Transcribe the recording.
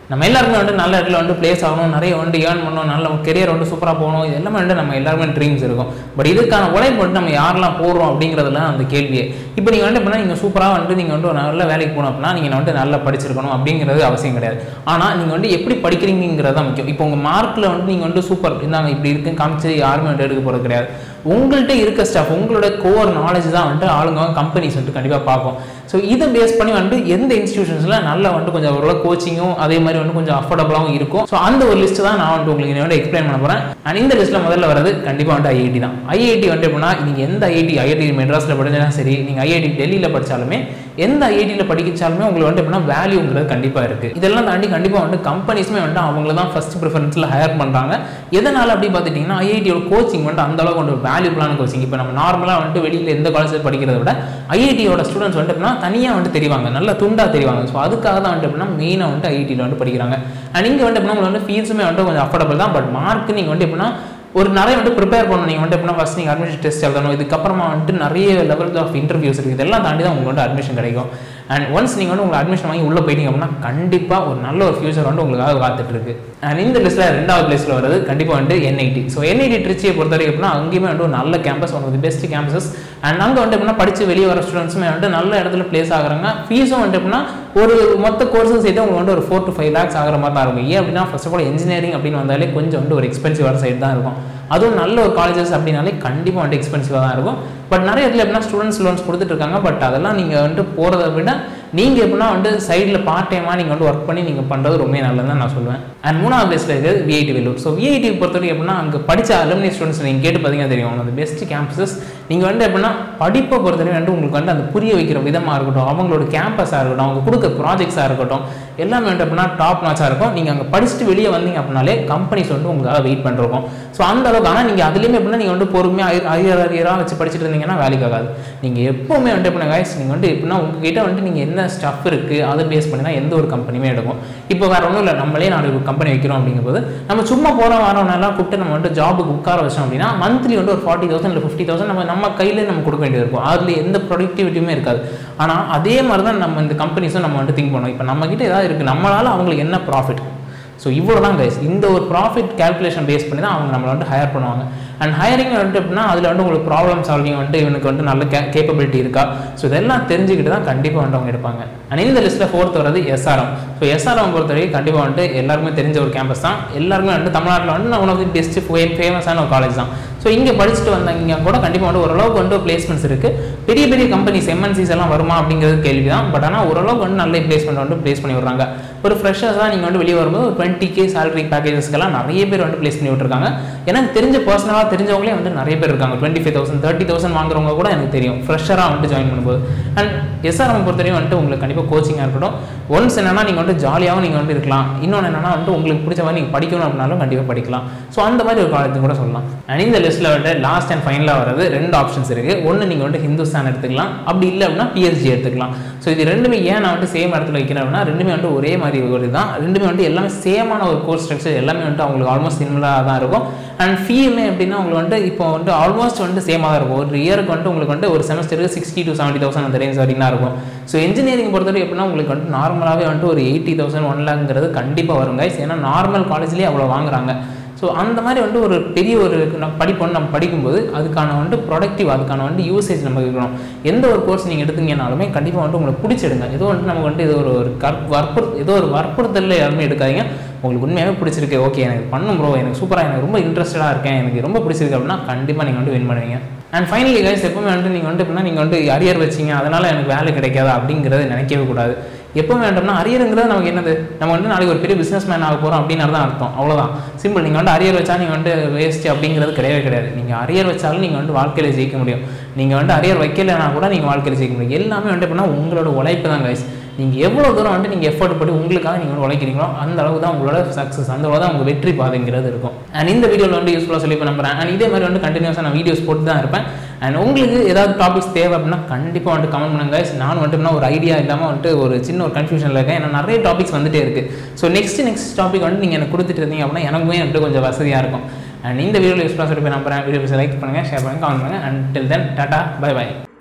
நம்ம எல்லாருமே வந்து நல்ல இடத்துல வந்து பிளேஸ் ஆகணும் நிறைய வந்து ஏர்ன் பண்ணணும் நல்ல கெரியர் வந்து சூப்பராக போகணும் இது எல்லாமே வந்து நம்ம எல்லாருமே ட்ரீம்ஸ் இருக்கும் பட் இதுக்கான உழைப்பு வந்து நம்ம யாரெல்லாம் போடுறோம் அப்படிங்கிறதுல அந்த கேள்வியே இப்போ நீங்கள் வந்து எப்படின்னா நீங்கள் சூப்பராக வந்து நீங்கள் வந்து ஒரு நல்ல வேலைக்கு போகணும் அப்படின்னா நீங்கள் வந்து நல்லா படிச்சிருக்கணும் அப்படிங்கிறது அவசியம் கிடையாது ஆனால் நீங்கள் வந்து எப்படி படிக்கிறீங்கிறது தான் முக்கியம் இப்போ உங்கள் மார்க்கில் வந்து நீங்கள் வந்து சூப்பர் இருந்தாங்க இப்படி இருக்குன்னு காமிச்சு யாருமே வந்து எடுக்க போகிறது கிடையாது உங்கள்கிட்ட இருக்க ஸ்டாஃப் உங்களோட கோர் நாலேஜ் தான் வந்துட்டு ஆளுங்க கம்பெனிஸ் வந்துட்டு கண்டிப்பாக பார்க்கும் ஸோ இதை பேஸ் பண்ணி வந்துட்டு எந்த இன்ஸ்டியூஷன்ஸில் நல்லா வந்துட்டு கொஞ்சம் ஓரளவு கோச்சிங்கும் அதே மாதிரி வந்து கொஞ்சம் அஃபோர்டபுளாகவும் இருக்கும் ஸோ அந்த ஒரு லிஸ்ட் தான் நான் வந்துட்டு உங்களுக்கு வந்து எக்ஸ்பிளைன் பண்ண போகிறேன் அண்ட் இந்த லிஸ்ட்டில் முதல்ல வரது கண்டிப்பாக வந்துட்டு ஐஐடி தான் ஐஐடி வந்துட்டு எப்படின்னா நீங்கள் எந்த ஐஐடி ஐஐடி மெட்ராஸில் படிச்சாலும் சரி நீங்கள் ஐஐடி டெல்லியில் படித்தாலுமே எந்த ஐஐடியில் படிச்சாலுமே உங்களுக்கு வந்துட்டு எப்படின்னா வேல்யூங்கிறது கண்டிப்பாக இருக்குது இதெல்லாம் தாண்டி கண்டிப்பாக வந்து கம்பெனிஸுமே வந்துட்டு அவங்கள தான் ஃபஸ்ட் ப்ரிஃபரன்ஸில் ஹையர் பண்ணுறாங்க எதனால் அப்படி பார்த்துட்டிங்கன்னா ஐஐடியோட கோச்சிங் வந்துட்டு அந்த அளவுக்கு வந்து வேல்யூபிளான கோச்சிங் இப்போ நம்ம நார்மலாக வந்துட்டு வெளியில் எந்த காலேஜில் படிக்கிறத விட ஐஐடியோட ஸ்டூடெண்ட்ஸ் வந்துட்டு எப்படின்னா தனியாக வந்துட்டு தெரிவாங்க நல்ல துண்டாக தெரிவாங்க ஸோ அதுக்காக தான் வந்துட்டு எப்படின்னா மெயினாக வந்துட்டு ஐஐடியில் வந்து படிக்கிறாங்க அண்ட் இங்கே வந்துட்டு எப்படின்னா உங்களுக்கு வந்து ஃபீஸுமே வந்துட்டு கொஞ்சம் அஃபோர்டபுள் தான் பட் மார்க் நீங்கள் வந்து எப்படின்னா ஒரு நிறைய வந்து ப்ரிப்பேர் பண்ணணும் நீங்கள் வந்து எப்படின்னா ஃபஸ்ட் நீங்கள் அட்மிஷன் டெஸ்ட் எழுதணும் இதுக்கப்புறமா வந்துட்டு நிறைய லெவல்ஸ் ஆஃப் இன்டர்வியூஸ் இருக்குது இதெல்லாம் தாண்டி தான் உங்களுக்கு வந்து அட்மிஷன் கிடைக்கும் அண்ட் ஒன்ஸ் நீங்கள் வந்து உங்களை அட்மிஷன் வாங்கி உள்ளே போயிட்டீங்க அப்படின்னா கண்டிப்பாக ஒரு நல்ல ஒரு ஃபியூச்சர் வந்து உங்களுக்காக காத்துட்டு இருக்கு அண்ட் இந்த லிஸ்ட்டில் ரெண்டாவது பிளேஸில் வருது கண்டிப்பாக வந்து என்ஐடி ஸோ என்ஐடி ட்ரிச்சியை பொறுத்த வரைக்கும் எப்படின்னா அங்கேயுமே வந்து ஒரு நல்ல campus one of the best campuses and அங்கே வந்து எப்படின்னா படித்து வெளியே வர ஸ்டூடெண்ட்ஸுமே வந்து நல்ல இடத்துல பிளேஸ் ஆகுறாங்க ஃபீஸும் வந்து எப்படின்னா ஒரு மொத்த கோர்ஸும் சேர்த்து உங்களுக்கு வந்து ஒரு ஃபோர் டு ஃபைவ் லேக்ஸ் ஆகிற மாதிரி தான் இருக்கும் ஏன் அப்படின்னா ஃபர்ஸ்ட் ஆஃப் ஆல் இன்ஜினியரிங் அப்படின்னு வந்தாலே கொஞ்சம் வந்து ஒரு எக்ஸ்பென்சிவான சைடு தான் இருக்கும் அதுவும் நல்ல ஒரு காலேஜஸ் அப்படின்னாலே கண்டிப்பாக வந்துட்டு எக்ஸ்பென்சிவாக தான் இருக்கும் பட் நிறைய இடத்துல எப்படின்னா ஸ்டூடெண்ட்ஸ் லோன்ஸ் கொடுத்துட்டு இருக்காங்க பட் அதெல்லாம் நீங்கள் வந்துட்டு போகிறத விட நீங்கள் எப்படின்னா வந்து சைடில் பார்ட் டைமாக நீங்கள் வந்து ஒர்க் பண்ணி நீங்கள் பண்ணுறது ரொம்ப நல்லதுன்னு நான் சொல்லுவேன் அண்ட் மூணாவது பிளேஸில் இருக்கிறது விஐடி வேலூர் ஸோ விஐடி பொறுத்தவரைக்கும் எப்படின்னா அங்கே படித்த அலுமினி ஸ்டூடெண்ட்ஸ் நீங்கள் கேட்டு பார்த்தீங்கன்னா தெரியும் அந்த பெஸ்ட் கேம்பஸஸ் நீங்கள் வந்து எப்படின்னா படிப்பை பொறுத்தவரைக்கும் வந்து உங்களுக்கு வந்து அந்த புரிய வைக்கிற விதமாக இருக்கட்டும் அவங்களோட கேம்பஸாக இருக்கட்டும் அவங்க கொடுக்க ப்ராஜெக்ட்ஸாக இருக்கட்டும் எல்லாமே வந்து எப்படின்னா டாப் நாச்சாக இருக்கும் நீங்கள் அங்கே படிச்சுட்டு வெளியே வந்தீங்க அப்படின்னாலே கம்பெனிஸ் வந்து உங்களுக்காக வெயிட் பண்ணிருக்கோம் ஸோ அந்த அளவுக்கு ஆனால் நீங்கள் அதுலேயுமே எப்படின்னா நீங்கள் வந்து பொறுமையாக அரியர் அரியராக வச்சு படிச்சுட்டு இருந்தீங்கன்னா வேலைக்கு ஆகாது நீங்கள் எப்போவுமே வந்து எப்படின்னா guys நீங்கள் வந்து எப்படின்னா உங்ககிட்ட வந்துட்டு நீங்கள் என்ன ஸ்டஃப் இருக்குது அதை பேஸ் பண்ணி தான் எந்த ஒரு கம்பெனியுமே எடுக்கும் இப்போ வேறு ஒன்றும் இல்லை நம்மளே நாலு கம்பெனி வைக்கிறோம் அப்படிங்கும்போது நம்ம சும்மா போகிற வரவனெல்லாம் கூப்பிட்டு நம்ம வந்து ஜாபுக்கு உட்கார வச்சோம் அப்படின்னா மந்த்லி வந்து ஒரு ஃபார்ட்டி தௌசண்ட் இல்லை ஃபிஃப்டி தௌசண்ட் நம்ம நம்ம கையில் நம்ம கொடுக்க வேண்டியது இருக்கும் அதில் எந்த ப்ரொடக்டிவிட்டியுமே இருக்காது ஆனால் அதே மாதிரி தான் நம்ம இந்த கம்பெனிஸும் நம்ம வந்து திங்க் பண்ணோம் இப்போ நம்மக்கிட்ட ஏதாவது இருக்குது நம்மளால் அவங்களுக்கு என்ன ப்ராஃபிட் ஸோ இவ்வளோ தான் கைஸ் இந்த ஒரு ப்ராஃபிட் கேல்குலேஷன் பேஸ் பண்ணி தான் அவங்க நம்மளை வந்து ஹையர் பண்ணுவாங்க அண்ட் ஹையரிங் வந்துட்டு எப்படின்னா அதில் வந்து உங்களுக்கு ப்ராப்ளம் சால்விங் வந்துட்டு இவனுக்கு வந்து நல்ல கே கேப்பபிலிட்டி இருக்கா ஸோ இதெல்லாம் தெரிஞ்சுக்கிட்டு தான் கண்டிப்பாக வந்து அவங்க எடுப்பாங்க அண்ட் இந்த லிஸ்ட்டில் ஃபோர்த் வரது எஸ்ஆர்எம் ஸோ எஸ்ஆர்எம் பொறுத்த வரைக்கும் கண்டிப்பாக வந்துட்டு எல்லாருமே தெரிஞ்ச ஒரு கேம்பஸ் தான் எல்லாருமே வந்து தமிழ்நாட்டில் வந்து ஒன் ஆஃப் தி பெஸ்ட் ஃபேமஸான ஒரு காலேஜ் தான் ஸோ இங்கே படிச்சுட்டு வந்தாங்க கூட கண்டிப்பாக வந்து ஓரளவுக்கு வந்து பிளேஸ்மெண்ட்ஸ் இருக்குது பெரிய பெரிய கம்பெனிஸ் எம்என்சிஸ் எல்லாம் வருமா அப்படிங்கிறது கேள்வி தான் பட் ஆனால் ஓரளவுக்கு வந்து நல்ல பிளேஸ்மெண்ட் வந்து பிளேஸ் பண்ணி விடுறாங்க ஒரு ஃப்ரெஷர்ஸ் தான் நீங்கள் வந்து வெளியே வரும்போது ஒரு டுவெண்ட்டி கே சேலரி பேக்கேஜஸ்க்கெல்லாம் நிறைய பேர் வந்து பிளேஸ் பண்ணி விட்டுருக்காங்க எனக்கு தெரிஞ்ச பர்சனலாக தெரிஞ்சவங்களே வந்து நிறைய பேர் இருக்காங்க twenty five thousand thirty thousand வாங்குறவங்க கூட எனக்கு தெரியும் ஃப்ரெஷராக வந்துட்டு ஜாயின் பண்ணும்போது அண்ட் எஸ்ஆர்எம் பொறுத்தவரையும் வந்துட்டு உங்களுக்கு கண்டிப்பாக கோச்சிங்காக இருக்கட்டும் ஒன்ஸ் என்னன்னா நீங்கள் வந்து ஜாலியாகவும் நீங்கள் வந்து இருக்கலாம் இன்னொன்று என்னன்னா வந்துட்டு உங்களுக்கு பிடிச்ச மாதிரி நீங்கள் படிக்கணும் அப்படின்னாலும் கண்டிப்பாக படிக்கலாம் ஸோ அந்த மாதிரி ஒரு காலேஜ் கூட சொல்லலாம் அண்ட் இந்த லிஸ்ட்டில் வந்து லாஸ்ட் அண்ட் ஃபைனலாக வர்றது ரெண்டு ஆப்ஷன்ஸ் இருக்குது ஒன்று நீங்கள் வந்து ஹிந்துஸ்தான் எடுத்துக்கலாம் அப்படி இல்லை அப்படின்னா பிஎஸ்ஜி எடுத்துக்கலாம் ஸோ இது ரெண்டுமே ஏன் நான் வந்து சேம் இடத்துல வைக்கிறேன் அப்படின்னா ரெண்டுமே வந்து ஒரே மாதிரி ஒரு தான் ரெண்டுமே வந்து எல்லாமே சேமான ஒரு கோர்ஸ் ஸ்ட்ரக்சர் எல்லாமே வந்துட்டு அவங்களுக்கு ஆல்மோஸ்ட் சிமிலராக தான் இருக்கும் அண்ட் ஃபீயுமே எப்படின்னா உங்களுக்கு வந்து இப்போ வந்து ஆல்மோஸ்ட் வந்து சேமாக தான் இருக்கும் ஒரு இயருக்கு வந்து உங்களுக்கு வந்து ஒரு செமஸ்டருக்கு சிக்ஸ்டி டு செவன்ட்டி தௌசண்ட் அந்த ரேஞ்ச் வரைக்கும் தான் இருக்கும் ஸோ இன்ஜினியரிங் பொறுத்தவரை எப்படின்னா உங்களுக்கு வந்து நார்மலாகவே வந்துட்டு ஒரு எயிட்டி தௌசண்ட் ஒன் லேக்ங்கிறது கண்டிப்பாக வரும் guys ஏன்னா நார்மல் காலேஜ்லேயே அவ்வளோ வாங்குறாங்க ஸோ அந்த மாதிரி வந்து ஒரு பெரிய ஒரு நம்ம படிப்பு வந்து நம்ம படிக்கும்போது அதுக்கான வந்து ப்ரொடக்டிவ் அதுக்கான வந்து யூசேஜ் நமக்கு இருக்கணும் எந்த ஒரு கோர்ஸ் நீங்கள் எடுத்தீங்கனாலுமே கண்டிப்பாக வந்து உங்களுக்கு பிடிச்சிடுங்க ஏதோ வந்து நமக்கு வந்து ஏதோ ஒரு ஒரு கற் வற்புறு ஏதோ ஒரு வற்புறுத்தலில் யாருமே எடுக்காதீங்க உங்களுக்கு உண்மையாகவே பிடிச்சிருக்கு ஓகே எனக்கு பண்ணும் ப்ரோ எனக்கு சூப்பராக எனக்கு ரொம்ப இன்ட்ரெஸ்டடாக இருக்கேன் எனக்கு ரொம்ப பிடிச்சிருக்கு அப்படின்னா கண்டிப்பாக நீங்கள் வந்து வின் பண்ணுவீங்க அண்ட் ஃபைனலி கைஸ் எப்பவுமே வந்து நீங்கள் வந்து எப்படின்னா நீங்கள் வந்து அரியர் வச்சிங்க அதனால் எனக்கு வேலை கிடைக்காதா அப்படிங்கிறத நினைக்கவே கூடாது எப்போ வேண்டும்னா அரியருங்கிறது நமக்கு என்னது நம்ம வந்து நாளைக்கு ஒரு பெரிய பிஸ்னஸ் மேன் ஆக போகிறோம் அப்படின்னு தான் அர்த்தம் அவ்வளோதான் சிம்பிள் நீங்கள் வந்து அரியர் வச்சா நீங்கள் வந்து வேஸ்ட் அப்படிங்கிறது கிடையவே கிடையாது நீங்கள் அரியர் வச்சாலும் நீங்கள் வந்து வாழ்க்கையில் ஜெயிக்க முடியும் நீங்கள் வந்து அரியர் வைக்கலைன்னா கூட நீங்கள் வாழ்க்கையில் ஜெயிக்க முடியும் எல்லாமே வந்து எப்படின்னா உங்களோட உழைப்பு தான் கைஸ் நீங்கள் எவ்வளோ தூரம் வந்து நீங்கள் எஃபோர்ட் போட்டு உங்களுக்காக நீங்கள் வந்து உழைக்கிறீங்களோ அந்த அளவுக்கு தான் உங்களோட சக்ஸஸ் அந்த அளவு தான் உங்கள் வெற்றி பாதைங்கிறது இருக்கும் அண்ட் இந்த வீடியோவில் வந்து யூஸ்ஃபுல்லாக சொல்லி நம்புறேன் அண்ட் இதே மாதிரி வந்து கண்டினியூஸாக நான் வீடியோஸ் போட்டு தான் இருப்பேன் அண்ட் உங்களுக்கு ஏதாவது டாபிக்ஸ் தேவை அப்படின்னா கண்டிப்பாக வந்துட்டு கமெண்ட் பண்ணுங்க guys. நான் வந்துட்டு ஒரு ஐடியா இல்லாமல் வந்துட்டு ஒரு சின்ன ஒரு கன்ஃபியூஷனில் இருக்கேன் ஏன்னா நிறைய டாபிக்ஸ் வந்துட்டே இருக்குது ஸோ நெக்ஸ்ட் நெக்ஸ்ட் டாபிக் வந்து நீங்கள் எனக்கு கொடுத்துட்டு இருந்தீங்க அப்படின்னா எனக்குமே வந்துட்டு கொஞ்சம் வசதியாக இருக்கும் அண்ட் இந்த வீடியோவில் யூஸ்ஃபுல்லாக சொல்லி நம்புறேன் வீடியோ லைக் பண்ணுங்கள் ஷேர் பண்ணுங்கள் கமெண்ட் பண்ணுங்கள் and till then tata bye by